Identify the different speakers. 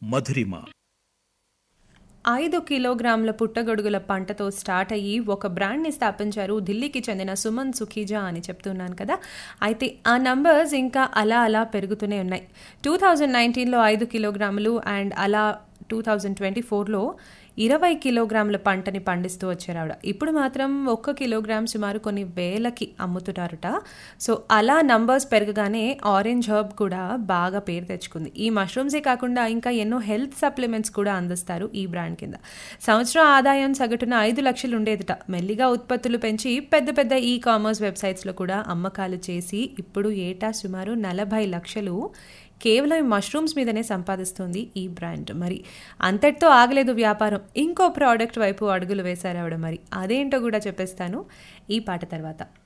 Speaker 1: మధురిమ
Speaker 2: ఐదు కిలోగ్రాముల పుట్టగొడుగుల పంటతో స్టార్ట్ అయ్యి ఒక బ్రాండ్ని స్థాపించారు ఢిల్లీకి చెందిన సుమన్ సుఖీజా అని చెప్తున్నాను కదా అయితే ఆ నంబర్స్ ఇంకా అలా అలా పెరుగుతూనే ఉన్నాయి టూ థౌజండ్ నైన్టీన్లో ఐదు కిలోగ్రాములు అండ్ అలా టూ థౌజండ్ ట్వంటీ ఫోర్లో ఇరవై కిలోగ్రాముల పంటని పండిస్తూ వచ్చారు ఆవిడ ఇప్పుడు మాత్రం ఒక్క కిలోగ్రామ్ సుమారు కొన్ని వేలకి అమ్ముతున్నారట సో అలా నంబర్స్ పెరగగానే ఆరెంజ్ హర్బ్ కూడా బాగా పేరు తెచ్చుకుంది ఈ మష్రూమ్సే కాకుండా ఇంకా ఎన్నో హెల్త్ సప్లిమెంట్స్ కూడా అందిస్తారు ఈ బ్రాండ్ కింద సంవత్సరం ఆదాయం సగటున ఐదు లక్షలు ఉండేదట మెల్లిగా ఉత్పత్తులు పెంచి పెద్ద పెద్ద ఈ కామర్స్ వెబ్సైట్స్లో కూడా అమ్మకాలు చేసి ఇప్పుడు ఏటా సుమారు నలభై లక్షలు కేవలం మష్రూమ్స్ మీదనే సంపాదిస్తుంది ఈ బ్రాండ్ మరి అంతటితో ఆగలేదు వ్యాపారం ఇంకో ప్రోడక్ట్ వైపు అడుగులు వేశారు ఆవిడ మరి అదేంటో కూడా చెప్పేస్తాను ఈ పాట తర్వాత